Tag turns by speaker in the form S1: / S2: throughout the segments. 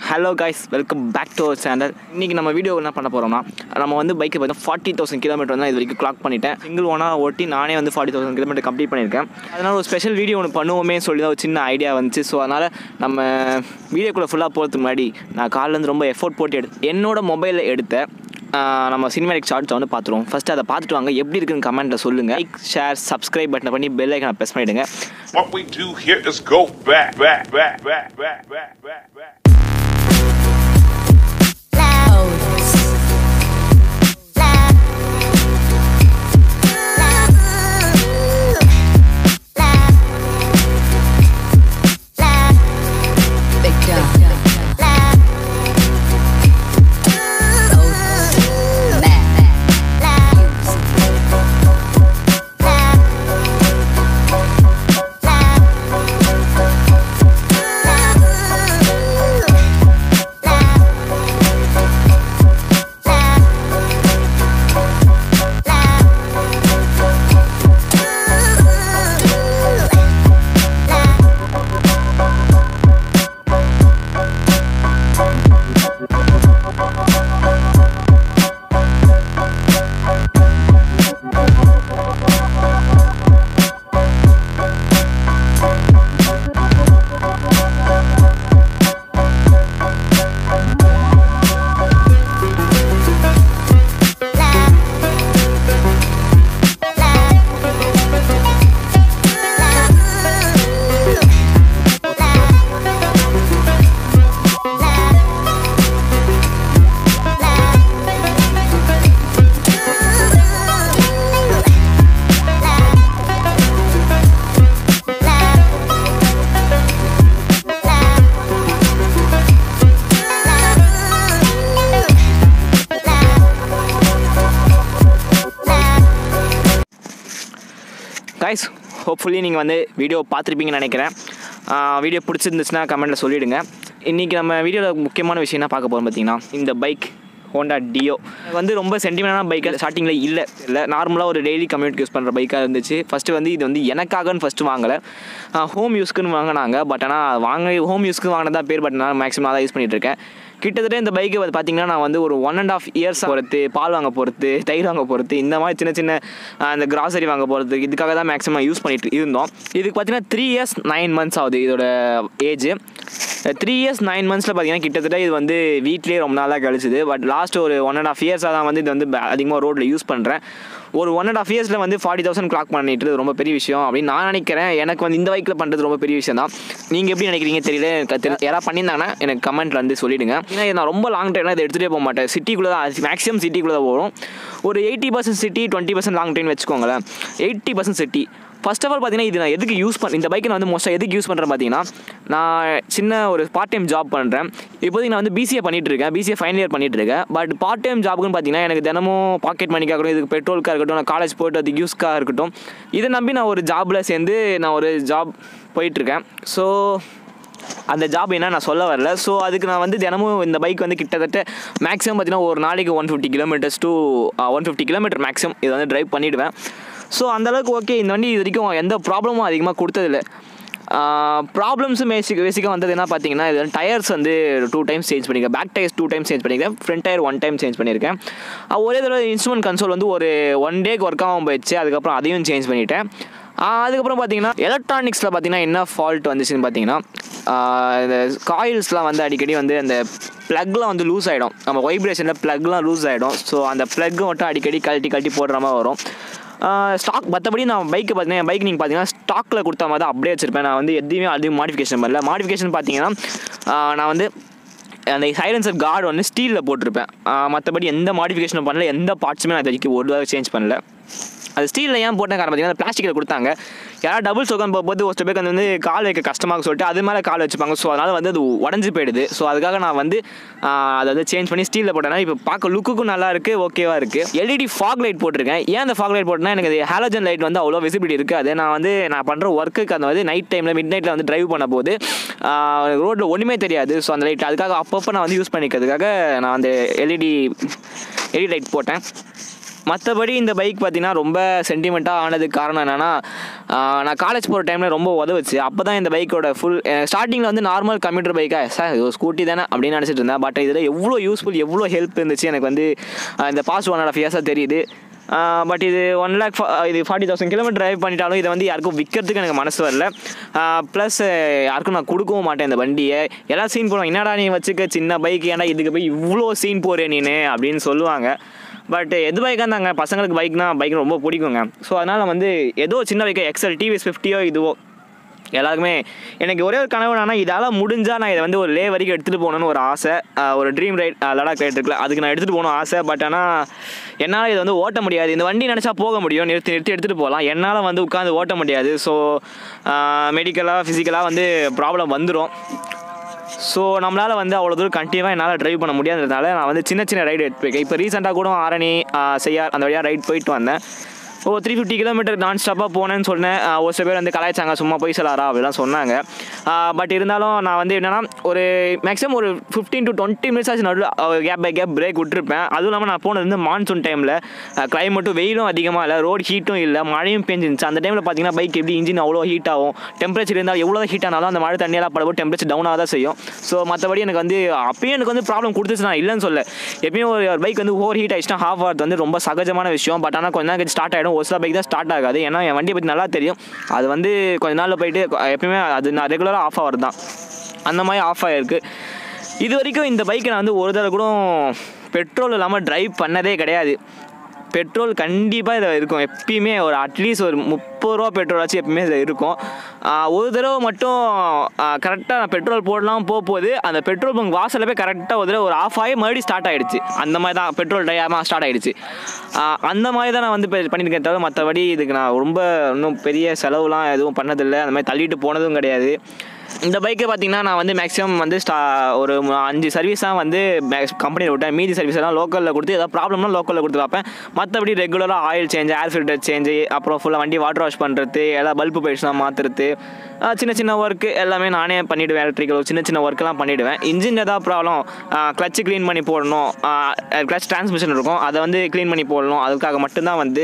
S1: Hello guys welcome back to our channel இன்றைக்கி நம்ம video என்ன பண்ண போகிறோம்னா நம்ம வந்து பைக்கை பார்த்தீங்கன்னா ஃபார்ட்டி தௌசண்ட் கிலோமீட்டர் தான் இது வரைக்கும் கிளாக் பண்ணிட்டேன் சிங்கிள் ஓனாக ஓட்டி நானே வந்து ஃபார்ட்டி தௌசண்ட் கிலோமீட்டர் கம்ப்ளீட் பண்ணியிருக்கேன் அதனால் ஒரு ஸ்பெஷல் வீடியோ ஒன்று பண்ணுவோமே சொல்லி தான் ஒரு சின்ன ஐடியா வந்துச்சு ஸோ அதனால் நம்ம வீடியோக்குள்ளே ஃபுல்லாக போகிறதுக்கு முன்னாடி நான் காலிலேருந்து ரொம்ப எஃபோர்ட் போட்டு எடுத்து என்னோட மொபைலில் எடுத்த ஆஹ் நம்ம சினிமாட்டிக் ஷார்ட்ஸை வந்து பார்த்துருவோம் ஃபஸ்ட்டு அதை பார்த்துட்டு வாங்க எப்படி இருக்குன்னு கமெண்ட்டில் சொல்லுங்கள் லைக் ஷேர் சப்ஸ்கிரைப் பட்டனை பண்ணி பெல் ஐக்கனை ப்ரெஸ் பண்ணிவிடுங்க
S2: What we do here is go back, back, back, back, back, back, back, back.
S3: Big dog.
S1: Guys hopefully நீங்கள் வந்து வீடியோ பார்த்துருப்பீங்கன்னு நினைக்கிறேன் வீடியோ பிடிச்சிருந்துச்சுன்னா கமெண்ட்டில் சொல்லிவிடுங்க இன்றைக்கி நம்ம வீடியோவில் முக்கியமான விஷயம் என்ன பார்க்க போகிறோம் பார்த்தீங்கன்னா இந்த பைக் ஹோண்டா டியோ வந்து ரொம்ப சென்டிமெண்டான பைக் ஸ்டார்டிங்கில் இல்லை இல்லை நார்மலாக ஒரு டெய்லி கம்யூனிட் யூஸ் பண்ணுற பைக்காக இருந்துச்சு ஃபஸ்ட்டு வந்து இது வந்து எனக்காகன்னு ஃபஸ்ட்டு வாங்கலை ஹோம் யூஸ்க்குன்னு வாங்கினாங்க பட் ஆனால் வாங்க ஹோம் யூஸ்க்கு வாங்கினதா பேர் பட் நான் மேக்ஸிமம் அதான் யூஸ் பண்ணிகிட்டு இருக்கேன் கிட்டத்தட்ட இந்த பைக்கு வந்து பார்த்தீங்கன்னா நான் வந்து ஒரு ஒன் அண்ட் ஆஃப் இயர்ஸ் பொறுத்து பால் வாங்க பொறுத்து தயிர் வாங்க பொறுத்து இந்த மாதிரி சின்ன சின்ன ஆஹ், இந்த கிராசரி வாங்க போகிறது இதுக்காக தான் மேக்ஸிமம் யூஸ் பண்ணிட்டு இருந்தோம் இதுக்கு பார்த்தீங்கன்னா த்ரீ இயர்ஸ் நைன் மந்த்ஸ் ஆகுது இதோட ஏஜ் த்ரீ இயர்ஸ் நைன் மந்த்ஸில் பார்த்தீங்கன்னா கிட்டத்தட்ட இது வந்து வீட்லேயே ரொம்ப நாளாக கழிச்சுது பட் லாஸ்ட் ஒரு ஒன் அண்ட் ஆஃப் இயர்ஸாக தான் வந்து இது வந்து அதிகமாக ரோட்டில் யூஸ் பண்ணுறேன் ஒரு ஒன் அண்ட் ஆஃப் இயர்ஸில் வந்து ஃபார்ட்டி தௌசண்ட் கிளாக் பண்ணிட்டு ரொம்ப பெரிய விஷயம் அப்படின்னு நான் நினைக்கிறேன் எனக்கு வந்து இந்த பைக்கில் பண்ணுறது ரொம்ப பெரிய விஷயம் தான் நீங்கள் எப்படி நினைக்கிறீங்க தெரியல எனக்கு தெரியல யாராவது பண்ணியிருந்தாங்கன்னா எனக்கு கமெண்ட்டில் வந்து சொல்லிவிடுங்க ஏன்னா இது நான் ரொம்ப லாங் ட்ரைவ்லாம் இதை எடுத்துகிட்டே போக மாட்டேன் சிட்டிக்குள்ளே தான் மேக்ஸிமம் சிட்டிக்குள்ளே தான் போகும் ஒரு eighty percent city twenty percent long train வச்சுக்கோங்களேன் eighty percent city first of all பார்த்தீங்கன்னா இது நான் எதுக்கு யூஸ் பண்ண இந்த பைக்கை நான் வந்து மோஸ்ட்டாக எதுக்கு யூஸ் பண்ணுறேன் பார்த்தீங்கன்னா நான் சின்ன ஒரு பார்ட் டைம் ஜாப் பண்ணுறேன் இப்போதைக்கு நான் வந்து பிசிஏ பண்ணிட்டு இருக்கேன் பிசிஏ ஃபைனல் இயர் பண்ணிட்டு இருக்கேன் பட் பார்ட் டைம் ஜாபுக்குன்னு பார்த்தீங்கன்னா எனக்கு தினமும் பாக்கெட் மணிக்காக இருக்கட்டும் இதுக்கு பெட்ரோலுக்காக இருக்கட்டும் நான் காலேஜ் போய்ட்டு அதுக்கு யூஸ்க்காக இருக்கட்டும் இதை நம்பி நான் ஒரு ஜாபில் சேர்ந்து நான் ஒரு ஜாப் போயிட்டுருக்கேன் ஸோ அந்த ஜாப் என்ன நான் சொல்ல வரல ஸோ அதுக்கு நான் வந்து தினமும் இந்த பைக் வந்து கிட்டத்தட்ட மேக்ஸிமம் பார்த்தீங்கன்னா ஒரு நாளைக்கு one fifty kilometres two one fifty kilometre maximum இதை வந்து ட்ரைவ் பண்ணிவிடுவேன் ஸோ அந்தளவுக்கு ஓகே இந்த வண்டி இது வரைக்கும் எந்த ப்ராப்ளமும் அதிகமாக கொடுத்ததில்ல ப்ராப்ளம்ஸும் பேசிக் பேசிக்காக வந்தது என்ன பார்த்தீங்கன்னா இது டயர்ஸ் வந்து டூ டைம்ஸ் சேஞ்ச் பண்ணியிருக்கேன் back tyres two times change பண்ணியிருக்கேன் front tyre one time change பண்ணியிருக்கேன் அஹ் ஒரே தடவை இன்ஸ்ட்ருமெண்ட் கன்சோல் வந்து ஒரு ஒன் டேக்கு ஒர்க் ஆகாமல் போயிடுச்சு அதுக்கப்புறம் அதையும் சேஞ்ச் பண்ணிட்டேன் ஆஹ் அதுக்கப்புறம் பார்த்தீங்கன்னா எலக்ட்ரானிக்ஸில் பார்த்தீங்கன்னா என்ன ஃபால்ட் வந்துச்சுன்னு பார்த்தீங்கன்னா ஆஹ் இந்த காயில்ஸ்லாம் வந்து அடிக்கடி வந்து அந்த ப்ளக்லாம் வந்து லூஸ் ஆகிடும் நம்ம வைப்ரேஷனில் ப்ளக்லாம் லூஸ் ஆகிடும் ஸோ அந்த ப்ளக் மட்டும் அடிக்கடி கழட்டி கழட்டி போடுற மாதிரி வரும் ஸ்டாக் மற்றபடி நான் பைக்கு பார்த்தீங்கன்னா பைக் நீங்கள் பார்த்தீங்கன்னா ஸ்டாக்கில் கொடுத்த மாதிரி தான் அப்படியே வச்சிருப்பேன் நான் வந்து எதையுமே அதிகம் மாடிஃபிகேஷன் பண்ணல மாடிஃபிகேஷன் பார்த்தீங்கன்னா ஆஹ் நான் வந்து அந்த சைலன்சர் கார்டு வந்து ஸ்டீலில் போட்டிருப்பேன் மற்றபடி எந்த மாடிஃபிகேஷனும் பண்ணல எந்த பார்ட்ஸுமே நான் இது வரைக்கும் ஒரு தடவை சேஞ்ச் பண்ணல அது ஸ்டீலில் ஏன் போட்டேன் காரணம் பார்த்தீங்கன்னா பிளாஸ்டிக்கில் கொடுத்தாங்க யாராவது டபுள் சோக்கன் போகும்போது ஒரு சில பேருக்கு வந்து கால் வைக்க கஷ்டமாக சொல்லிட்டு அது மேலே கால் வச்சுப்பாங்க ஸோ அதனால் வந்து அது உடஞ்சி போயிடுது ஸோ அதுக்காக நான் வந்து ஆஹ், அதை வந்து சேஞ்ச் பண்ணி ஸ்டீலில் போட்டேன்னா இப்போ பார்க்க லுக்குக்கும் நல்லா இருக்குது ஓகேவா இருக்குது எல்இடி ஃபாக் லைட் போட்டிருக்கேன் ஏன் அந்த ஃபாக் லைட் போட்டேன்னா எனக்கு ஹாலஜன் லைட் வந்து அவ்வளோ விசிபிலிட்டி இருக்காது நான் வந்து நான் பண்ணுற ஒர்க்குக்கு அந்த வந்து நைட் டைமில் மிட் நைட்டில் வந்து டிரைவ் பண்ண போது ரோட்டில் ஒன்றுமே தெரியாது ஸோ அந்த லைட் அதுக்காக அப்பப்போ நான் வந்து யூஸ் பண்ணிக்கிறதுக்காக நான் அந்த எல்இடி எல்இடி லைட் போட்டேன் மற்றபடி இந்த பைக் பார்த்தீங்கன்னா ரொம்ப சென்டிமெண்ட்டாக ஆனதுக்கு காரணம் என்னென்னா நான் காலேஜ் போகிற டைமில் ரொம்ப உதவுச்சு அப்போ தான் இந்த பைக்கோட ஃபுல் ஸ்டார்டிங்கில் வந்து நார்மல் கம்ப்யூட்டர் பைக்காக சார் இது ஸ்கூட்டி தானே அப்படின்னு நினச்சிட்டு இருந்தேன் பட் இதில் எவ்வளோ யூஸ்ஃபுல் எவ்வளோ ஹெல்ப் இருந்துச்சு எனக்கு வந்து ஆஹ் இந்த பாஸ்ட் ஒன் அண்ட் ஆஃப் இயர்ஸாக தெரியுது பட் இது ஒன் லேக் இது ஃபார்ட்டி தௌசண்ட் கிலோமீட்டர் டிரைவ் பண்ணிட்டாலும் இதை வந்து யாருக்கும் விற்கிறதுக்கு எனக்கு மனசு வரல ப்ளஸ் யாருக்கும் நான் கொடுக்கவும் மாட்டேன் இந்த வண்டியை எல்லாம் சீன் போடுவாங்க என்னடா நீ வச்சுக்க சின்ன பைக் ஏன்டா இதுக்கு போய் இவ்வளோ சீன் போகிறே நீனு அப்படின்னு சொல்லுவாங்க பட் எது பைக்காக இருந்தாங்க பசங்களுக்கு பைக்னா பைக் ரொம்ப பிடிக்குங்க ஸோ அதனால் வந்து ஏதோ சின்ன பைக்கை எக்ஸல் டிவிஎஸ் ஃபிஃப்டியோ இதுவோ எல்லாருக்குமே எனக்கு ஒரே ஒரு கனவு என்னன்னா இதால் முடிஞ்சால் நான் இதை வந்து ஒரு லே வரைக்கும் எடுத்துகிட்டு போகணுன்னு ஒரு ஆசை ஆஹ் ஒரு ட்ரீம் ரைட் லடாக் ரைட் இருக்குல்ல அதுக்கு நான் எடுத்துகிட்டு போகணும் ஆசை பட் ஆனால் என்னால் இதை வந்து ஓட்ட முடியாது இந்த வண்டி நினச்சா போக முடியும் நிறுத்தி நிறுத்தி எடுத்துகிட்டு போகலாம் என்னால் வந்து உட்காந்து ஓட்ட முடியாது ஸோ மெடிக்கலாக ஃபிசிக்கலாக வந்து ப்ராப்ளம் வந்துடும் ஸோ நம்மளால் வந்து அவ்வளோ தூரம் கண்டினியூவாக என்னால் ட்ரைவ் பண்ண முடியாததுனால நான் வந்து சின்ன சின்ன ரைடு எடுத்து போயிருக்கேன் இப்போ ரீசெண்டாக கூட ஆரணி ஆஹ் செய்யார் அந்த வழியாக ரைட் போயிட்டு வந்தேன் ஓ த்ரீ ஃபிஃப்டி கிலோமீட்டர் நான் ஸ்டாப்பாக போனேன்னு சொன்னேன் ஆஹ் ஒரு சில பேர் வந்து கலாய்ச்சாங்க சும்மா போய் சொல்லாரா அப்படிலாம் சொன்னாங்க பட் இருந்தாலும் நான் வந்து என்னென்னா ஒரு மேக்ஸிமம் ஒரு ஃபிஃப்டீன் டு டுவெண்ட்டி மினிட்ஸ் ஆச்சு நடுவில் கேப் பை கேப் பிரேக் விட்டுருப்பேன் அதுவும் இல்லாமல் நான் போனது வந்து மான்சூன் டைமில் கிளைமேட்டும் வெயிலும் அதிகமாக இல்லை ரோடு ஹீட்டும் இல்லை மழையும் பெஞ்சிருந்துச்சு அந்த டைமில் பார்த்தீங்கன்னா பைக் எப்படி இன்ஜின் அவ்வளோ ஹீட் ஆகும் டெம்பரேச்சர் இருந்தால் எவ்வளோ ஹீட் ஆனாலும் அந்த மழை தண்ணியெல்லாம் படப்போ டெம்பரேச்சர் டவுன் ஆக தான் செய்யும் ஸோ மற்றபடி எனக்கு வந்து அப்பயும் எனக்கு வந்து ப்ராப்ளம் கொடுத்துச்சு நான் இல்லைன்னு சொல்ல எப்பயும் ஒரு பைக் வந்து ஓவர் ஹீட் ஆயிடுச்சுன்னா ஹாஃப் ஆகிறது வந்து ரொம்ப சகஜமான விஷயம் பட் ஆனால் கொஞ்ச நேரம் ஸ்டார்ட் ஆகிடும் ஒரு சில பைக் தான் ஸ்டார்ட் ஆகாது ஏன்னா என் வண்டியை பற்றி நல்லா தெரியும் அது வந்து கொஞ்ச நாளில் போயிட்டு எப்பயுமே அது நான் ரெகுலராக ஆஃப் ஆகிறது தான் அந்த மாதிரி ஆஃப் ஆகிருக்கு இது வரைக்கும் இந்த பைக்கை நான் வந்து ஒரு தடவை கூட பெட்ரோல் இல்லாமல் டிரைவ் பண்ணதே கிடையாது பெட்ரோல் கண்டிப்பாக இதில் இருக்கும் எப்பயுமே ஒரு அட்லீஸ்ட் ஒரு முப்பது ரூபா பெட்ரோல் ஆச்சு எப்பயுமே இதில் இருக்கும் ஆஹ் ஒரு தடவை மட்டும் கரெக்டாக நான் பெட்ரோல் போடலாம் போக போகுது அந்த பெட்ரோல் பங்க் வாசலில் போய் கரெக்டாக ஒரு தடவை ஒரு ஆஃப் ஆகி மறுபடியும் ஸ்டார்ட் ஆகிடுச்சு அந்த மாதிரி தான் பெட்ரோல் டையாமல் ஸ்டார்ட் ஆகிடுச்சு அந்த மாதிரி தான் நான் வந்து இப்போ பண்ணியிருக்கேன் தவிர மற்றபடி இதுக்கு நான் ரொம்ப இன்னும் பெரிய செலவுலாம் எதுவும் பண்ணதில்லை அந்த மாதிரி தள்ளிட்டு போனதும் கிடையாது இந்த பைக்கை பார்த்தீங்கன்னா நான் வந்து மேக்ஸிமம் வந்து ஸ்டா ஒரு மு- அஞ்சு சர்வீஸ் தான் வந்து கம்பெனியில் விட்டேன் மீதி சர்வீஸ் எல்லாம் லோக்கலில் கொடுத்து ஏதாவது ப்ராப்ளம்னா லோக்கலில் கொடுத்து பார்ப்பேன் மற்றபடி ரெகுலராக oil change air filter change அப்புறம் ஃபுல்லாக வண்டி வாட்டர் வாஷ் பண்ணுறது எல்லாம் பல்பு போயிடுச்சுனா மாற்றுறது சின்ன சின்ன ஒர்க்கு எல்லாமே நானே பண்ணிவிடுவேன் எலக்ட்ரிக்கல் சின்ன சின்ன ஒர்க்கெல்லாம் பண்ணிவிடுவேன் இன்ஜின் ஏதாவது ப்ராப்ளம் கிளச்சு க்ளீன் பண்ணி போடணும் கிளச் டிரான்ஸ்மிஷன் இருக்கும் அதை வந்து க்ளீன் பண்ணி போடணும் அதுக்காக மட்டும்தான் வந்து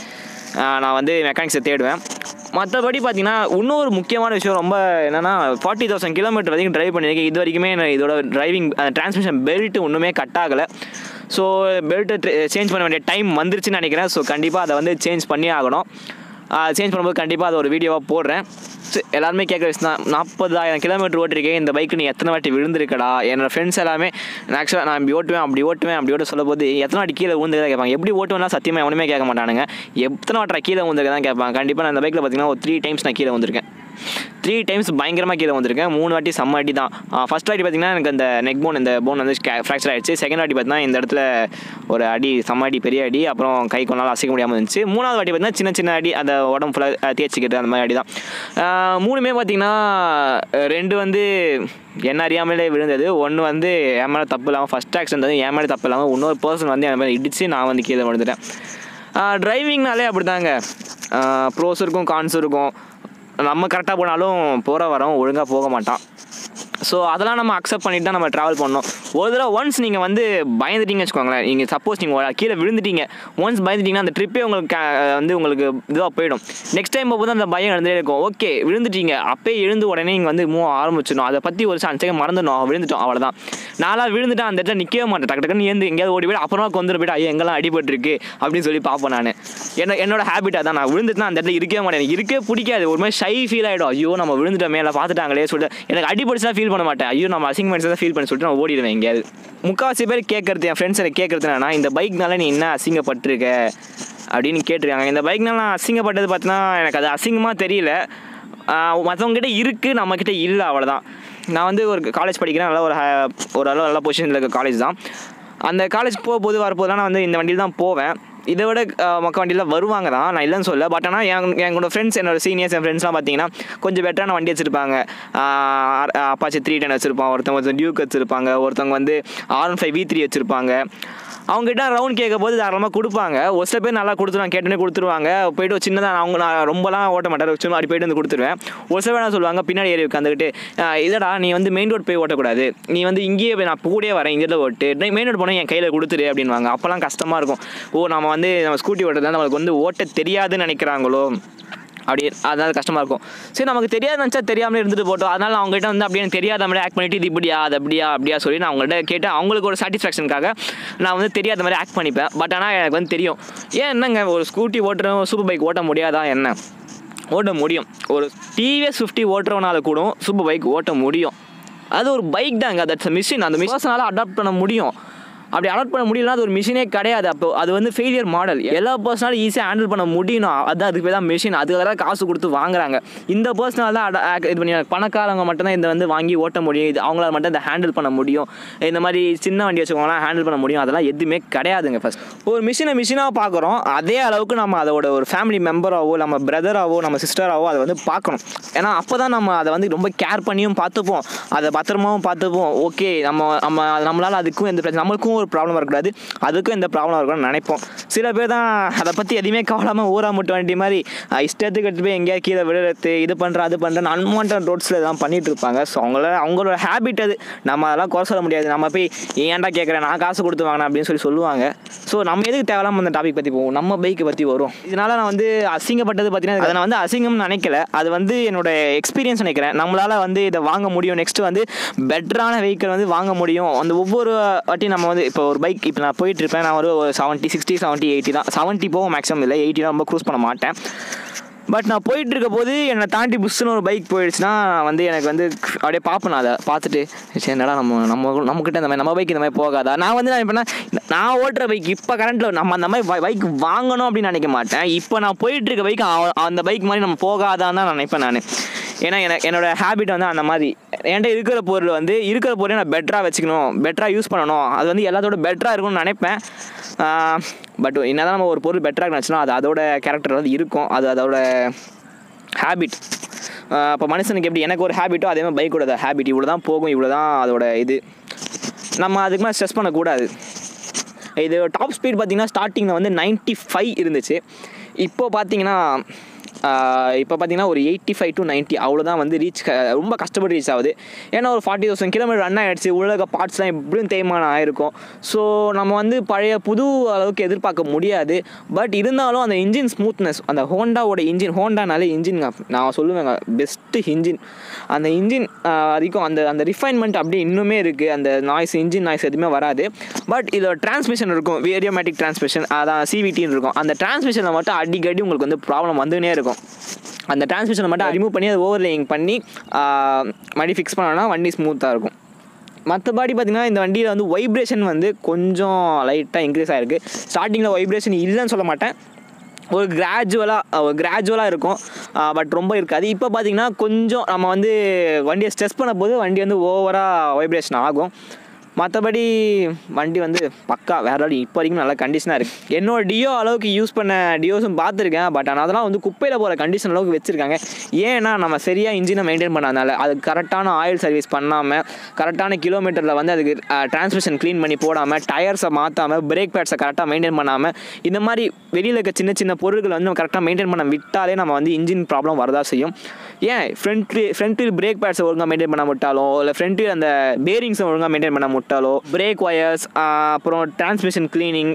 S1: ஆஹ் நான் வந்து மெக்கானிக்ஸை தேடுவேன் மற்றபடி பார்த்தீங்கன்னா இன்னொரு முக்கியமான விஷயம் ரொம்ப என்னென்னா ஃபார்ட்டி தௌசண்ட் கிலோமீட்டர் வரைக்கும் டிரைவ் பண்ணியிருக்கேன் இது வரைக்குமே நான் இதோட டிரைவிங் டிரான்ஸ்மிஷன் பெல்ட் ஒன்றுமே கட் ஆகலை ஸோ பெல்ட்டை சேஞ்ச் பண்ண வேண்டிய டைம் வந்துருச்சுன்னு நினைக்கிறேன் ஸோ கண்டிப்பாக அதை வந்து சேஞ்ச் பண்ணி ஆகணும் சேஞ்ச் பண்ணும்போது கண்டிப்பாக அதை ஒரு வீடியோவாக போடுறேன் சரி, எல்லாருமே கேட்குற விஷயம் தான் நாற்பதாயிரம் கிலோமீட்டர் ஓட்டிருக்கேன் இந்த பைக்கு நீ எத்தனை வாட்டி விழுந்திருக்கடா என்னோட ஃப்ரெண்ட்ஸ் எல்லாமே ஆக்சுவலாக நான் இப்படி ஓட்டுவேன் அப்படி ஓட்டுவேன் அப்படி ஓட்ட சொல்லும் போது எத்தனை வாட்டி கீழே விழுந்துருக்கா கேட்பாங்க எப்படி ஓட்டுவேன்னா சத்தியமாக எவனுமே கேட்க மாட்டானுங்க எத்தனை வாட்டா கீழே விழுந்திருக்க தான் கேட்பாங்க கண்டிப்பாக நான் இந்த பைக்கில் பார்த்தீங்கன்னா ஒரு த்ரீ டைம்ஸ் நான் கீழே வந்திருக்கேன் த்ரீ டைம்ஸ் பயங்கரமாக கீழே வந்திருக்கேன் மூணு வாட்டி செம்ம அடி தான் ஃபர்ஸ்ட் வாட்டி பார்த்தீங்கன்னா எனக்கு அந்த நெக் போன் இந்த போன் வந்து ஃப்ராக்சர் ஆயிடுச்சு செகண்ட் வாட்டி பார்த்தீங்கன்னா இந்த இடத்துல ஒரு அடி செம்ம அடி பெரிய அடி அப்புறம் கை கொண்டாலும் அசைக்க முடியாமல் இருந்துச்சு மூணாவது வாட்டி பார்த்தீங்கன்னா சின்ன சின்ன அடி அந்த உடம்பு ஃபுல்லாக தேய்ச்சிக்கிட்டு அந்த மாதிரி அடி தான் ஆஹ் மூணுமே பார்த்தீங்கன்னா ரெண்டு வந்து என்ன அறியாமலே விழுந்தது ஒன்று வந்து என் மேலே தப்பு இல்லாமல் ஃபஸ்ட் ஆக்சிடென்ட் வந்து என் மேலே தப்பு இல்லாமல் இன்னொரு பர்சன் வந்து என் மேலே இடித்து நான் வந்து கீழே விழுந்துட்டேன் டிரைவிங்னாலே அப்படி தாங்க ப்ரோஸ் இருக்கும் கான்ஸ் இருக்கும் நம்ம கரெக்டாக போனாலும் போகிற வரோம் ஒழுங்காக போக மாட்டான் ஸோ அதெல்லாம் நம்ம அக்செப்ட் பண்ணிட்டு தான் நம்ம ட்ராவல் பண்ணணும் ஒரு தடவை ஒன்ஸ் நீங்கள் வந்து பயந்துட்டீங்கன்னு வச்சுக்கோங்களேன் நீங்கள் சப்போஸ் நீங்கள் கீழே விழுந்துட்டீங்க ஒன்ஸ் பயந்துட்டீங்கன்னா அந்த ட்ரிப்பே உங்களுக்கு ca- வந்து உங்களுக்கு இதுவாக போயிடும் நெக்ஸ்ட் டைம் போகும்போது அந்த பயம் இருந்துட்டே இருக்கும் ஓகே விழுந்துட்டீங்க அப்பயே எழுந்து உடனே நீங்கள் வந்து மூவ் ஆரம்பிச்சிடணும் அதை பற்றி ஒரு சான்ஸ் மறந்துடணும் விழுந்துட்டோம் அவ்வளோதான் நான்லாம் விழுந்துட்டேன் அந்த இடத்துல நிற்கவே மாட்டேன் டக்கு டக்குன்னு ஏந்து எங்கேயாவது ஓடி போய்ட்டு அப்புறமா கொண்டு போய்ட்டு ஐயோ எங்கெல்லாம் அடிபட்டிருக்கு அப்படின்னு சொல்லி பார்ப்பேன் நான் என்ன என்னோட ஹேபிட் அதான் நான் விழுந்துட்டுனா அந்த இடத்துல இருக்கவே மாட்டேன் எனக்கு இருக்கவே பிடிக்காது ஒரு மாதிரி ஷை ஃபீல் ஆகிடும் ஐயோ நம்ம விழுந்துட்டோமே எல்லாம் பார்த்துட்டாங்களே சொல்லிட்டு எனக்கு அடிபடிச்சுலாம் ஃபீல் பண்ண மாட்டேன் ஐயோ நம்ம அசிங்கமெண்ட்ஸ் தான் ஃபீல் பண்ணி சொல்லிட்டு நான் ஓடிடுவேன் எங்கேயாவது முக்கால்வாசி பேர் கேட்கறது என் ஃப்ரெண்ட்ஸ் எனக்கு கேட்கறது என்னன்னா இந்த பைக்னால நீ என்ன அசிங்கப்பட்டிருக்க அப்படின்னு கேட்டிருக்காங்க இந்த பைக்னால நான் அசிங்கப்பட்டது பார்த்தீங்கன்னா எனக்கு அது அசிங்கமாக தெரியல மற்றவங்ககிட்ட இருக்குது நம்மக்கிட்ட இல்லை அவ்வளோதான் நான் வந்து ஒரு காலேஜ் படிக்கிறேன் நல்ல ஒரு ha- ஒரு அளவு நல்ல பொசிஷனில் இருக்க காலேஜ் தான் அந்த காலேஜ் போகும்போது வரப்போதெல்லாம் நான் வந்து இந்த வண்டியில் தான் போவேன் இதை விட அஹ், மொக்க வண்டியில் வருவாங்க தான் நான் இல்லைன்னு சொல்ல பட் ஆனால் என் எங்களோட ஃப்ரெண்ட்ஸ் என்னோட சீனியர்ஸ் என் ஃப்ரெண்ட்ஸ்லாம் பார்த்தீங்கன்னா கொஞ்சம் பெட்டரான வண்டி வச்சுருப்பாங்க அப்பாச்சி த்ரீ டென் வச்சுருப்பான் ஒருத்தவங்க வந்து டியூக் வச்சுருப்பாங்க ஒருத்தவங்க வந்து R one five V three வச்சுருப்பாங்க அவங்ககிட்ட ரவுண்ட் கேட்க போது தாராளமாக கொடுப்பாங்க ஒரு சில பேர் நல்லா கொடுத்துருவாங்க கேட்டோன்னே கொடுத்துருவாங்க போயிட்டு ஒரு சின்னதாக அவங்க நான் ரொம்பலாம் ஓட்ட மாட்டேன் சும்மா அப்படி போயிட்டு வந்து கொடுத்துருவேன் ஒரு சில பேர் என்ன சொல்லுவாங்க பின்னாடி ஏறி உட்காந்துக்கிட்டு இதடா நீ வந்து மெயின் ரோட் போய் ஓட்டக்கூடாது நீ வந்து இங்கேயே போய் நான் கூடயே வரேன் இங்கே ஓட்டு மெயின் ரோட் போனால் என் கையில் கொடுத்துரு அப்படின்வாங்க அப்போல்லாம் கஷ்டமாக இருக்கும் ஓ நம்ம வந்து வந்து நம்ம ஸ்கூட்டி ஓட்டுறதுனால நம்மளுக்கு வந்து ஓட்ட தெரியாதுன்னு நினைக்கிறாங்களோ அப்படி அதனால கஷ்டமாக இருக்கும் சரி நமக்கு தெரியாது நினச்சா தெரியாமலே இருந்துட்டு போட்டோம் அதனால் அவங்ககிட்ட வந்து அப்படியே எனக்கு தெரியாத மாதிரி ஆக்ட் பண்ணிட்டு இது இப்படியா அது அப்படியா அப்படியா சொல்லி நான் அவங்கள்ட்ட கேட்டு அவங்களுக்கு ஒரு சாட்டிஸ்ஃபேக்ஷனுக்காக நான் வந்து தெரியாத மாதிரி ஆக்ட் பண்ணிப்பேன் பட் ஆனால் எனக்கு வந்து தெரியும் ஏன் என்னங்க ஒரு ஸ்கூட்டி ஓட்டுறோம் சூப்பர் பைக் ஓட்ட முடியாதா என்ன ஓட்ட முடியும் ஒரு டிவிஎஸ் ஃபிஃப்டி ஓட்டுறவனால கூட சூப்பர் பைக் ஓட்ட முடியும் அது ஒரு பைக் தாங்க தட்ஸ் மிஷின் அந்த மிஷினால் அடாப்ட் பண்ண முடியும் அப்படி அடாப்ட் பண்ண முடியலனா அது ஒரு மிஷினே கிடையாது அப்போ அது வந்து ஃபெயிலியர் மாடல் எல்லா பர்சனாலும் ஈஸியாக ஹேண்டில் பண்ண முடியணும் அதான் அதுக்கு பேர் தான் மிஷின் அதுக்கு தான் காசு கொடுத்து வாங்குறாங்க இந்த பர்சனால் தான் அட- act- இது பண்ணி பணக்காரங்க மட்டும்தான் இந்த வந்து வாங்கி ஓட்ட முடியும் இது அவங்களால மட்டும் இந்த ஹேண்டில் பண்ண முடியும் இந்த மாதிரி சின்ன வண்டி வச்சுக்கோங்களாம் ஹேண்டில் பண்ண முடியும் அதெல்லாம் எதுவுமே கிடையாதுங்க ஃபஸ்ட் ஒரு மிஷினை மிஷினாக பார்க்குறோம் அதே அளவுக்கு நம்ம அதோட ஒரு ஃபேமிலி மெம்பராகவோ நம்ம பிரதராகவோ நம்ம சிஸ்டராகவோ அதை வந்து பார்க்கணும் ஏன்னா அப்போ தான் நம்ம அதை வந்து ரொம்ப கேர் பண்ணியும் பார்த்துப்போம் அதை பத்திரமாவும் பார்த்துப்போம் ஓகே நம்ம நம்ம நம்மளால் அதுக்கும் எந்த பிரச்சனை நம்மளுக்கும் ஒரு ப்ராப்ளம் வரக்கூடாது அதுக்கும் எந்த ப்ராப்ளம் இருக்கணும்னு நினைப்போம் சில பேர் தான் அதை பற்றி எதுவுமே கவலாமல் ஊரா முட்டு வண்டி மாதிரி அஹ், இஷ்டத்துக்கு எடுத்து போய் எங்கேயா கீழே விழுறது இது பண்ணுற அது பண்ணுறேன் அன்வான்ட் ரோட்ஸில் இதெல்லாம் பண்ணிட்டு இருப்பாங்க ஸோ அவங்கள அவங்களோட ஹேபிட் அது நம்ம அதெல்லாம் குறை சொல்ல முடியாது நம்ம போய் ஏன்டா கேட்குறேன் நான் காசு கொடுத்து வாங்கினேன் அப்படின்னு சொல்லி சொல்லுவாங்க ஸோ நம்ம எதுக்கு தேவையில்லாம அந்த டாபிக் பற்றி போவோம் நம்ம பைக்கை பற்றி வரும் இதனால நான் வந்து அசிங்கப்பட்டது பார்த்தீங்கன்னா அதை நான் வந்து அசிங்கம்னு நினைக்கல அது வந்து என்னோட எக்ஸ்பீரியன்ஸ் நினைக்கிறேன் நம்மளால் வந்து இதை வாங்க முடியும் நெக்ஸ்ட் வந்து பெட்டரான வெஹிக்கிள் வந்து வாங்க முடியும் அந்த ஒவ்வொரு வாட்டி நம்ம வந்து இப்போ ஒரு பைக் இப்போ நான் போயிட்டு இருப்பேன் நான் ஒரு செவன்ட்டி சிக்ஸ்டி செவன்ட்டி எயிட்டி தான் செவன்ட்டி போகும் மேக்ஸிமம் இல்லை எயிட்டி தான் ரொம்ப க்ரூஸ் பண்ண மாட்டேன் பட் நான் போயிட்டு இருக்க போது என்னை தாண்டி புஷ்ஷுன்னு ஒரு பைக் போயிடுச்சுன்னா வந்து எனக்கு வந்து அப்படியே பார்ப்பேன் நான் அதை பார்த்துட்டு சரி என்னடா நம்ம நம்ம நம்மக்கிட்ட இந்த மாதிரி நம்ம பைக் இந்த மாதிரி போகாதா நான் வந்து நான் இப்போ நான் ஓட்டுற பைக் இப்போ கரண்ட்டில் நம்ம அந்த மாதிரி பைக் வாங்கணும் அப்படின்னு நினைக்க மாட்டேன் இப்போ நான் போயிட்டு இருக்க பைக் அந்த பைக் மாதிரி நம்ம போகாதான்னு தான் நினைப்பேன் நான் ஏன்னா எனக்கு என்னோட ஹேபிட் வந்து அந்த மாதிரி என்கிட்ட இருக்கிற பொருள் வந்து இருக்கிற பொருளை நான் பெட்டராக வச்சுக்கணும் பெட்டராக யூஸ் பண்ணணும் அது வந்து எல்லாத்தோட பெட்டராக இருக்கும்னு நினைப்பேன் பட் என்னதான் நம்ம ஒரு பொருள் பெட்டராக நினச்சோன்னா அது அதோட கேரக்டர் வந்து இருக்கும் அது அதோட ஹேபிட் இப்போ மனுஷனுக்கு எப்படி எனக்கு ஒரு ஹேபிட்டோ அதே மாதிரி பைக்கோட ஹேபிட் இவ்வளோ தான் போகும் இவ்வளோ தான் அதோட இது நம்ம அதுக்கு மேலே ஸ்ட்ரெஸ் பண்ணக்கூடாது இது டாப் ஸ்பீட் பார்த்தீங்கன்னா ஸ்டார்டிங்கில் வந்து 95 ஃபைவ் இருந்துச்சு இப்போ பார்த்தீங்கன்னா இப்போ பார்த்தீங்கன்னா ஒரு எயிட்டி ஃபைவ் டு நைன்ட்டி அவ்வளோதான் வந்து ரீச் ரொம்ப கஷ்டப்பட்டு ரீச் ஆகுது ஏன்னா ஒரு ஃபார்ட்டி தௌசண்ட் கிலோமீட்டர் ரன் ஆகிடுச்சு உலக பார்ட்ஸ்லாம் எப்படியும் தேய்மானம் ஆயிருக்கும் ஸோ நம்ம வந்து பழைய புது அளவுக்கு எதிர்பார்க்க முடியாது பட் இருந்தாலும் அந்த இன்ஜின் ஸ்மூத்னஸ் அந்த ஹோண்டாவோட இன்ஜின் ஹோண்டானாலே இன்ஜின் நான் சொல்லுவேங்க பெஸ்ட்டு இன்ஜின் அந்த இன்ஜின் அதிகம் அந்த அந்த ரிஃபைன்மெண்ட் அப்படியே இன்னுமே இருக்குது அந்த நாய்ஸ் இன்ஜின் நாய்ஸ் எதுவுமே வராது பட் இதோட டிரான்ஸ்மிஷன் இருக்கும் வேரியோமேட்டிக் டிரான்ஸ்மிஷன் அதான் சிவிடின்னு இருக்கும் அந்த டிரான்ஸ்மிஷனில் மட்டும் அடிக்கடி உங்களுக்கு வந்து ப்ராப்ளம் வந்துனே இருக்கும் அந்த டிரான்ஸ்மிஷனை மட்டும் ரிமூவ் பண்ணி அதை ஓவர்லேயிங் பண்ணி ஆஹ், மறுபடியும் ஃபிக்ஸ் பண்ணோன்னா வண்டி ஸ்மூத்தாக இருக்கும் மற்றபடி பார்த்திங்கன்னா இந்த வண்டியில் வந்து வைப்ரேஷன் வந்து கொஞ்சம் லைட்டாக இன்க்ரீஸ் ஆகிருக்கு ஸ்டார்டிங்கில் வைப்ரேஷன் இல்லைன்னு சொல்ல மாட்டேன் ஒரு கிராஜுவலாக ஒரு கிராஜுவலாக இருக்கும் பட் ரொம்ப இருக்காது இப்போ பார்த்தீங்கன்னா கொஞ்சம் நம்ம வந்து வண்டியை ஸ்ட்ரெஸ் பண்ண போது வண்டி வந்து ஓவராக வைப்ரேஷன் ஆகும் மற்றபடி வண்டி வந்து பக்கா வேற வழி இப்போ வரைக்கும் நல்ல கண்டிஷனாக இருக்குது என்னோட டியோ அளவுக்கு யூஸ் பண்ண டியோஸும் பார்த்துருக்கேன் பட் ஆனால் அதெல்லாம் வந்து குப்பையில் போகிற கண்டிஷன் அளவுக்கு வச்சுருக்காங்க ஏன்னா நம்ம சரியாக இன்ஜினை மெயின்டைன் பண்ணாதனால அது கரெக்டான ஆயில் சர்வீஸ் பண்ணாமல் கரெக்டான கிலோமீட்டரில் வந்து அதுக்கு டிரான்ஸ்மிஷன் க்ளீன் பண்ணி போடாமல் டயர்ஸை மாற்றாமல் பிரேக் பேட்ஸை கரெக்டாக மெயின்டைன் பண்ணாமல் இந்த மாதிரி வெளியில் இருக்க சின்ன சின்ன பொருட்கள் வந்து நம்ம கரெக்டாக மெயின்டைன் பண்ண விட்டாலே நம்ம வந்து இன்ஜின் ப்ராப்ளம் வரதா செய்யும் ஏன் ஃப்ரண்ட் ஃப்ரண்ட் வீல் பிரேக் பேட்ஸை ஒழுங்காக மெயின்டைன் பண்ண விட்டாலோ இல்லை ஃப்ரண்ட் வீல் அந்த பேரிங்ஸை ஒழுங்காக மெயின்டைன் பண்ண விட்டாலோ பிரேக் ஒயர்ஸ் அப்புறம் டிரான்ஸ்மிஷன் க்ளீனிங்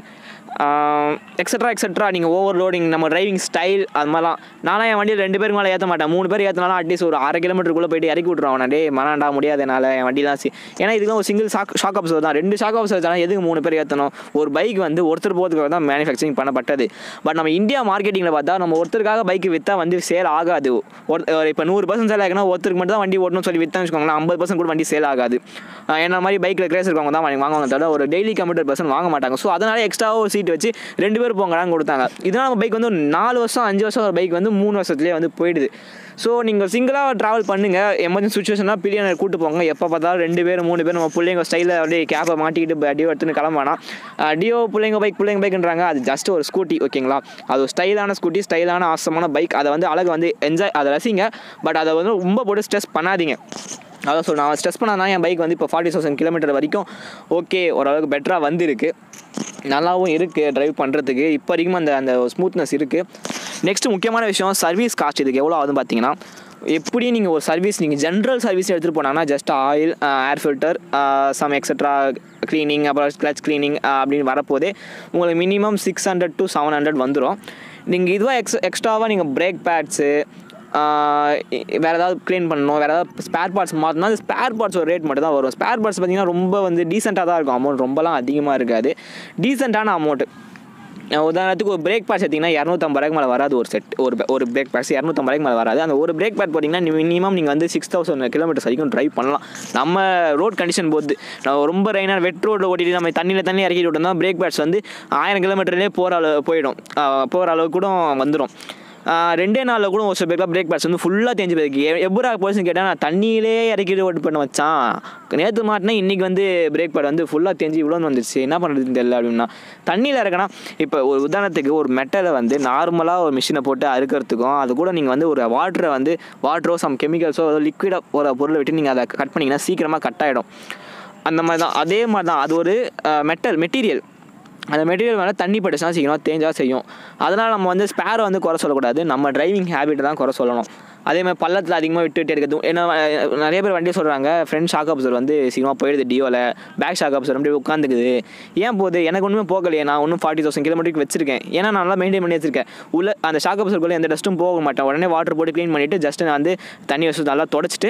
S1: எக்ஸட்ரா எக்ஸட்ரா நீங்கள் ஓவர் லோடிங் நம்ம டிரைவிங் ஸ்டைல் அது மாதிரிலாம் நானும் என் வண்டியில் ரெண்டு பேருக்கு மேலே ஏற்ற மாட்டேன் மூணு பேர் ஏற்றினாலும் அட்லீஸ்ட் ஒரு அரை கிலோமீட்டருக்குள்ளே போயிட்டு இறக்கி விட்ருவான் நான் டே மனாண்டா முடியாது என்னால் என் வண்டிலாம் சி ஏன்னா இதுக்கு ஒரு சிங்கிள் ஷாக் ஷாக் அப்சர் தான் ரெண்டு ஷாக் அப்சர் வச்சாலும் எதுக்கு மூணு பேர் ஏற்றணும் ஒரு பைக் வந்து ஒருத்தர் போகிறதுக்காக தான் மேனுஃபேக்சரிங் பண்ணப்பட்டது பட் நம்ம இந்தியா மார்க்கெட்டிங்கில் பார்த்தா நம்ம ஒருத்தருக்காக பைக் விற்றா வந்து சேல் ஆகாது ஒரு இப்போ நூறு பர்சன்ட் சேல் ஆகுனா ஒருத்தருக்கு மட்டும் தான் வண்டி ஓட்டணும்னு சொல்லி விற்றா வச்சுக்கோங்களேன் ஐம்பது பர்சன்ட் கூட வண்டி சேல் ஆகாது அஹ் என்ன மாதிரி பைக்கில் கிரேஸ் இருக்கவங்க தான் வாங்கி- வாங்குவாங்க தவிர ஒரு டெய்லி கம்ப்யூட்டர் பர்சன் வாங்க மாட்டாங்க ஸோ அதனால எக்ஸ்ட்ராவாக ஒரு சீட் வச்சு ரெண்டு பேர் போங்கடான்னு கொடுத்தாங்க இதனால் நம்ம பைக் வந்து ஒரு நாலு வருஷம் அஞ்சு வருஷம் ஒரு பைக் வந்து மூணு வருஷத்துலேயே வந்து போயிடுது ஸோ நீங்கள் சிங்கிளாக ட்ராவல் பண்ணுங்கள் எமர்ஜென்சி சுச்சுவேஷனாக பில்லியனர் கூட்டு போங்க எப்போ பார்த்தாலும் ரெண்டு பேர் மூணு பேர் நம்ம பிள்ளைங்க ஸ்டைலில் அப்படியே கேப்பை மாட்டிக்கிட்டு டியோ எடுத்துன்னு கிளம்பானா டியோ பிள்ளைங்க பைக் பிள்ளைங்க பைக்ன்றாங்க அது ஜஸ்ட் ஒரு ஸ்கூட்டி ஓகேங்களா அது ஒரு ஸ்டைலான ஸ்கூட்டி ஸ்டைலான ஆசமான பைக் அதை வந்து அழகு வந்து என்ஜாய் அதை ரசிங்க பட் அதை வந்து ரொம்ப போட்டு ஸ்ட்ரெஸ் பண்ணாதீங்க அதான் சொல்ல நான் ஸ்ட்ரெஸ் பண்ணாதான் என் பைக் வந்து இப்போ ஃபார்ட்டி தௌசண்ட் கிலோமீட்டர் வரைக்கும் ஓகே ஓரளவுக்கு பெட்டராக வந்திருக்கு நல்லாவும் இருக்குது ட்ரைவ் பண்ணுறதுக்கு இப்போ வரைக்கும் அந்த அந்த ஸ்மூத்னஸ் இருக்குது நெக்ஸ்ட் முக்கியமான விஷயம் சர்வீஸ் காஸ்ட் இதுக்கு எவ்வளோ ஆகுதுன்னு பார்த்தீங்கன்னா எப்படி நீங்கள் ஒரு சர்வீஸ் நீங்கள் ஜென்ரல் சர்வீஸ் எடுத்துகிட்டு போனாங்கன்னா just oil air filter some extra cleaning அப்புறம் கிளச் க்ளீனிங் அப்படின்னு வரப்போதே உங்களுக்கு minimum six hundred to seven hundred வந்துடும் நீங்கள் இதுவாக எக்ஸ் எக்ஸ்ட்ராவாக நீங்கள் பிரேக் பேட்ஸு வேறு ஏதாவது க்ளீன் பண்ணணும் வேறு ஏதாவது ஸ்பேர் பார்ட்ஸ் மாற்றணும் அது ஸ்பேர் பார்ட்ஸ் ஒரு ரேட் மட்டும் தான் வரும் ஸ்பேர் பார்ட்ஸ் பார்த்தீங்கன்னா ரொம்ப வந்து டீசெண்டாக தான் இருக்கும் அமௌண்ட் ரொம்பலாம் அதிகமாக இருக்காது டீசெண்டான அமௌண்ட்டு உதாரணத்துக்கு ஒரு பிரேக் பேட்ச் எடுத்திங்கன்னா இரநூத்தம்பது ரூபாய்க்கு மேலே வராது ஒரு செட் ஒரு ஒரு பிரேக் பேட்ச் இரநூத்தம்பது ரூபாய்க்கு மேலே வராது அந்த ஒரு பிரேக் பேட் போட்டிங்கன்னா மினிமம் நீங்கள் வந்து சிக்ஸ் தௌசண்ட் கிலோமீட்டர்ஸ் வரைக்கும் ட்ரைவ் பண்ணலாம் நம்ம ரோட் கண்டிஷன் போது நம்ம ரொம்ப ரெயினாக வெட் ரோட்டில் ஓட்டிட்டு நம்ம தண்ணியில் தண்ணி இறக்கிட்டு விட்டோம்னா பிரேக் பேட்ச் வந்து ஆயிரம் கிலோமீட்டர்லேயே போகிற அளவு போயிடும் போகிற அளவுக்கு கூட வந்துடும் ரெண்டே நாளில் கூட ஒரு சில பேர்லாம் பிரேக் பேட்ஸ் வந்து ஃபுல்லாக தேஞ்சு போயிருக்கு எப்படா போலீஸ்னு கேட்டால் நான் தண்ணியிலே இறக்கிட்டு ஓட்டு பண்ண வச்சான் நேற்று மாட்டினா இன்றைக்கி வந்து பிரேக் பேட் வந்து ஃபுல்லாக தேஞ்சு இவ்வளோன்னு வந்துருச்சு என்ன பண்ணுறதுன்னு தெரியல அப்படின்னா தண்ணியில் இறக்கினா இப்போ ஒரு உதாரணத்துக்கு ஒரு மெட்டலை வந்து நார்மலாக ஒரு மிஷினை போட்டு அறுக்கிறதுக்கும் அது கூட நீங்கள் வந்து ஒரு வாட்டரை வந்து வாட்டரோ சம் கெமிக்கல்ஸோ ஏதோ லிக்விடாக ஒரு பொருளை விட்டு நீங்கள் அதை கட் பண்ணிங்கன்னா சீக்கிரமாக கட் ஆகிடும் அந்த மாதிரி தான் அதே மாதிரி தான் அது ஒரு மெட்டல் மெட்டீரியல் அந்த மெட்டீரியல் மேலே தண்ணி பட்டுச்சுன்னா சீக்கிரமாக தேஞ்சா செய்யும் அதனால் நம்ம வந்து ஸ்பேரை வந்து குறை சொல்லக்கூடாது நம்ம டிரைவிங் ஹேபிட்டை தான் குறை சொல்லணும் அதே மாதிரி பள்ளத்தில் அதிகமாக விட்டுட்டே இருக்கிறது ஏன்னா அஹ், நிறைய பேர் வண்டியை சொல்கிறாங்க ஃப்ரண்ட் ஷாக் அப்சர் வந்து சீக்கிரமாக போயிடுது டியோவில் பேக் ஷாக் அப்சர் அப்படியே உட்காந்துக்குது ஏன் போகுது எனக்கு ஒன்றுமே போகலையே நான் ஒன்றும் ஃபார்ட்டி தௌசண்ட் கிலோமீட்டருக்கு வச்சிருக்கேன் ஏன்னா நான் நல்லா மெயின்டைன் பண்ணி வச்சிருக்கேன் உள்ள அந்த ஷாக் அப்சருக்குள்ளே எந்த டஸ்ட்டும் போக மாட்டேன் உடனே வாட்டர் போட்டு க்ளீன் பண்ணிவிட்டு ஜஸ்ட் நான் வந்து தண்ணி வச்சு நல்லா தொடச்சிட்டு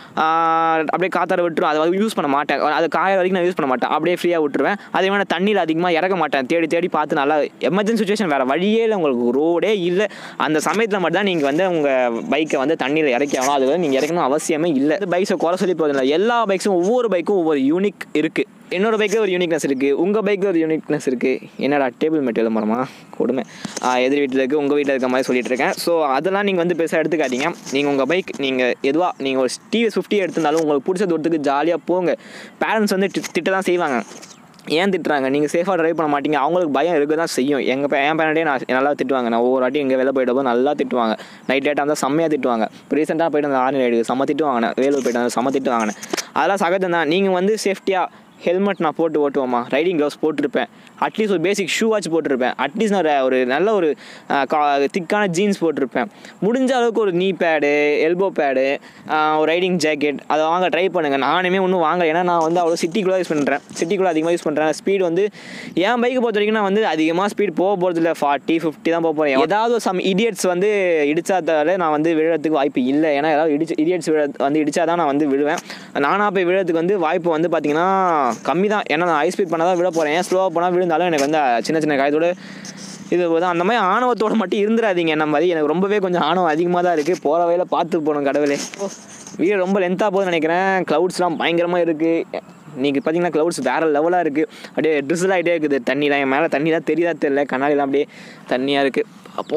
S1: ஆஹ், அப்படியே காத்தாட விட்டுரும் அதை வந்து யூஸ் பண்ண மாட்டேன் அது காய வரைக்கும் நான் யூஸ் பண்ண மாட்டேன் அப்படியே ஃப்ரீயாக விட்டுருவேன் அதே மாதிரி நான் தண்ணியில் அதிகமாக இறக்க மாட்டேன் தேடி தேடி பார்த்து நல்லா எமர்ஜென்சி சுச்சுவேஷன் வேறு வழியே இல்லை உங்களுக்கு ரோடே இல்லை அந்த சமயத்தில் மட்டும் தான் நீங்கள் வந்து உங்கள் பைக்கை வந்து தண்ணியில் இறக்கி ஆகணும் அது வந்து நீங்கள் இறக்கணும் அவசியமே இல்லை பைக்ஸை குறை சொல்லி போதில்லை எல்லா பைக்ஸும் ஒவ்வொரு பைக்கும் ஒவ்வொரு யூனிக் இருக்குது என்னோட பைக்கில் ஒரு யூனிக்னஸ் இருக்குது உங்கள் பைக்கில் ஒரு யூனிக்னஸ் இருக்குது என்னடா டேபிள் மேட் எழுமரமா கொடுமை ஆஹ் எதிர் வீட்டில் இருக்குது உங்கள் வீட்டில் இருக்க மாதிரி சொல்லிட்டு இருக்கேன் ஸோ அதெல்லாம் நீங்கள் வந்து பெருசாக எடுத்துக்காதீங்க நீங்கள் உங்கள் பைக் நீங்கள் எதுவாக நீங்கள் ஒரு டிவிஎஸ் ஃபிஃப்டி எடுத்திருந்தாலும் உங்களுக்கு பிடிச்ச தூரத்துக்கு ஜாலியாக போங்க பேரண்ட்ஸ் வந்து தி- திட்ட தான் செய்வாங்க ஏன் திட்டுறாங்க நீங்கள் சேஃபாக ட்ரைவ் பண்ண மாட்டீங்க அவங்களுக்கு பயம் இருக்க தான் செய்யும் எங்கள் என் பேரண்ட்டே நான் நல்லா திட்டுவாங்க நான் ஒவ்வொரு வாட்டி எங்கே வெளில போயிட்டப்போ நல்லா திட்டுவாங்க நைட் லேட்டாக இருந்தால் செம்மையாக திட்டுவாங்க இப்போ ரீசெண்டாக போயிட்டு அந்த ஆர்மி ரைடுக்கு செம்ம திட்டு வாங்கினேன் வேலூர் போயிட்டு வந்து செம்ம திட்டு வாங்கினேன் அதெல்லாம் சகஜம் தான் நீங்கள் வந்து சேஃப்டியாக ஹெல்மெட் நான் போட்டு ஓட்டுவோமா ரைடிங் க்ளவுஸ் போட்டிருப்பேன் அட்லீஸ்ட் ஒரு பேசிக் ஷூ வாட்ச் போட்டிருப்பேன் அட்லீஸ்ட் நான் ஒரு- ஒரு நல்ல ஒரு திக்கான ஜீன்ஸ் போட்டிருப்பேன் முடிஞ்ச அளவுக்கு ஒரு நீ பேடு எல்போ பேடு ஒரு ரைடிங் ஜாக்கெட் அதை வாங்க ட்ரை பண்ணுங்கள் நானுமே ஒன்றும் வாங்க ஏன்னா நான் வந்து அவ்வளோ சிட்டிக்குள்ளே யூஸ் பண்ணுறேன் சிட்டிக்குள்ளே அதிகமாக யூஸ் பண்ணுறேன் ஸ்பீடு வந்து என் பைக்கை பொறுத்த வரைக்கும் நான் வந்து அதிகமாக ஸ்பீட் போக போகிறது இல்லை ஃபார்ட்டி ஃபிஃப்டி தான் போக போகிறேன் ஏதாவது சம் இடியட்ஸ் வந்து இடிச்சாதால நான் வந்து விழுறதுக்கு வாய்ப்பு இல்லை ஏன்னா ஏதாவது இடிச்சு இடியட்ஸ் விழ வந்து இடிச்சா தான் நான் வந்து விழுவேன் நானாக போய் விழுறதுக்கு வந்து வாய்ப்பு வந்து பார்த்தீங்கன்னா கம்மி தான் ஏன்னா நான் ஹை ஸ்பீட் பண்ணால் தான் விழ போகிறேன் ஏன் ஸ்லோவாக போனால் விழுந்தாலும் எனக்கு வந்து சின்ன சின்ன காயத்தோட இது தான் அந்த மாதிரி ஆணவத்தோட மட்டும் இருந்துடாதீங்க என்ன மாதிரி எனக்கு ரொம்பவே கொஞ்சம் ஆணவம் அதிகமாக தான் இருக்குது போகிற வகையில் பார்த்து போகணும் கடவுளே வீடியோ ரொம்ப லென்த்தாக போகுதுன்னு நினைக்கிறேன் க்ளவுட்ஸ்லாம் பயங்கரமாக இருக்குது நீங்கள் பார்த்தீங்கன்னா க்ளவுட்ஸ் வேறு லெவலாக இருக்குது அப்படியே ட்ரிசில் ஆகிட்டே இருக்குது தண்ணிலாம் என் மேலே தண்ணி தான் தெரியுதா தெரியல கண்ணாடிலாம் அப்படியே தண்ணியாக இருக்குது அப்போ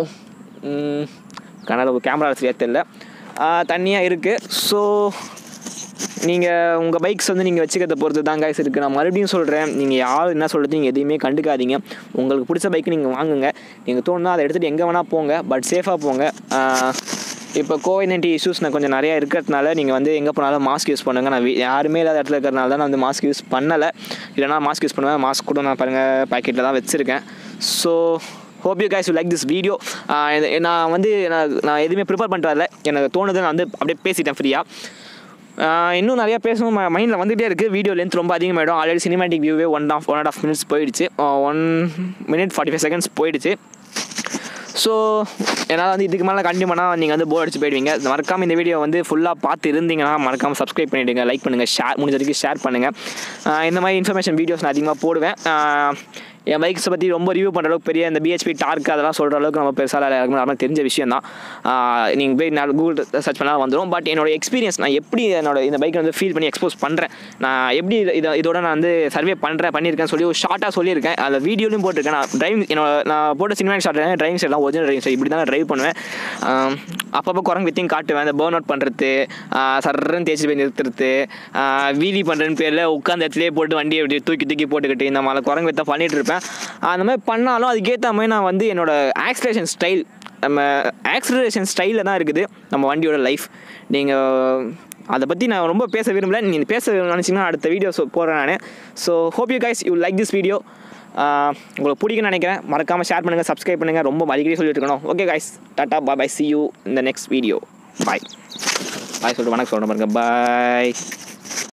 S1: கண்ணாடி கேமரா சரியாக தெரியல தண்ணியாக இருக்குது ஸோ நீங்கள் உங்கள் பைக்ஸ் வந்து நீங்கள் வச்சுக்கிறத பொறுத்து தான் காய்ஸ் இருக்குது நான் மறுபடியும் சொல்கிறேன் நீங்கள் யார் என்ன சொல்கிறது நீங்கள் எதையுமே கண்டுக்காதீங்க உங்களுக்கு பிடிச்ச பைக் நீங்கள் வாங்குங்க நீங்கள் தோணுனா அதை எடுத்துகிட்டு எங்கே வேணால் போங்க பட் சேஃபாக போங்க ஆஹ் இப்போ கோவிட் நைன்டி இஷ்யூஸ் நான் கொஞ்சம் நிறையா இருக்கிறதுனால நீங்கள் வந்து எங்கே போனாலும் மாஸ்க் யூஸ் பண்ணுங்கள் நான் வீ- யாருமே இல்லாத இடத்துல இருக்கிறனால தான் நான் வந்து மாஸ்க் யூஸ் பண்ணலை இல்லைனா மாஸ்க் யூஸ் பண்ணுவேன் மாஸ்க் கூட நான் பாருங்கள் பாக்கெட்டில் தான் வச்சுருக்கேன் so hope you guys like this video நான் வந்து நான் நான் எதுவுமே ப்ரிப்பேர் பண்ணிட்டு வரல எனக்கு தோணுது நான் வந்து அப்படியே பேசிட்டேன் ஃப்ரீயாக ஆஹ் இன்னும் நிறையா பேசணும் மைண்டில் வந்துகிட்டே இருக்குது வீடியோ லென்த் ரொம்ப அதிகமாகிடும் ஆல்ரெடி சினிமேட்டிக் வியூவே one half one and half minutes போயிடுச்சு one minute forty five seconds போயிடுச்சு ஸோ என்னால் வந்து இதுக்கு மேலே கண்டினியூ பண்ணால் நீங்கள் வந்து போர் அடிச்சு போயிடுவீங்க மறக்காமல் இந்த வீடியோ வந்து ஃபுல்லாக பார்த்து இருந்தீங்கன்னா மறக்காமல் சப்ஸ்கிரைப் பண்ணிவிடுங்க லைக் பண்ணுங்கள் ஷேர் முடிஞ்ச வரைக்கும் ஷேர் பண்ணுங்கள் இந்த மாதிரி இன்ஃபர்மேஷன் வீடியோஸ் நான் அதிகமாக போடுவேன் ஆஹ் என் பைக்ஸை பற்றி ரொம்ப ரிவ்யூ பண்ணுற அளவுக்கு பெரிய இந்த பிஹெச்பி டார்க் அதெல்லாம் சொல்கிற அளவுக்கு நம்ம பெருசாக எல்லாருக்குமே நார்மலாக தெரிஞ்ச விஷயம் தான் நீங்கள் போய் நான் கூகுள் சர்ச் பண்ணால் வந்துடும் பட் என்னோட எக்ஸ்பீரியன்ஸ் நான் எப்படி என்னோட இந்த பைக்கை வந்து ஃபீல் பண்ணி எக்ஸ்போஸ் பண்ணுறேன் நான் எப்படி இதை- இதை இதோட நான் வந்து சர்வே பண்ணுறேன் பண்ணியிருக்கேன் சொல்லி ஒரு ஷார்ட்டாக சொல்லியிருக்கேன் அந்த வீடியோலையும் போட்டிருக்கேன் நான் டிரைவிங் என்னோட நான் போட்ட சினிமா ஷார்ட் டிரைவிங் சைட்லாம் ஒரிஜினல் டிரைவிங் சைட் இப்படி தான் நான் ட்ரைவ் பண்ணுவேன் ஆம், அப்பப்போ குரங்கு வித்தையும் காட்டுவேன் அந்த பேர்ன் அவுட் பண்ணுறது சர்றன்னு தேய்ச்சி போய் நிறுத்துறது வீலி பண்ணுறேன்னு பேரில் உட்காந்த இடத்துலேயே போட்டு வண்டியை இப்படி தூக்கி தூக்கி போட்டுக்கிட்டு இந்த மாதிரி குரங்கு வித்தை பண்ணிட்டு இருப்பேன் அந்த மாதிரி பண்ணாலும் அதுக்கேற்ற மாதிரி நான் வந்து என்னோட ஆக்சிலேஷன் ஸ்டைல் நம்ம ஆக்சிலரேஷன் ஸ்டைலில் தான் இருக்குது நம்ம வண்டியோட லைஃப் நீங்கள் அதை பற்றி நான் ரொம்ப பேச விரும்பல நீங்கள் பேச நினச்சிங்கன்னா அடுத்த வீடியோ போடுறேன் நான் so hope you guys you like this video உங்களுக்கு பிடிக்கும்னு நினைக்கிறேன் மறக்காமல் ஷேர் பண்ணுங்கள் சப்ஸ்கிரைப் பண்ணுங்கள் ரொம்ப அடிக்கடி சொல்லிட்டு இருக்கணும் ஓகே கைஸ் டாட்டா பாய் சி யூ இந்த நெக்ஸ்ட் வீடியோ பாய் பாய் சொல்லிட்டு வணக்கம் சொல்கிறேன் பாருங்க பாய்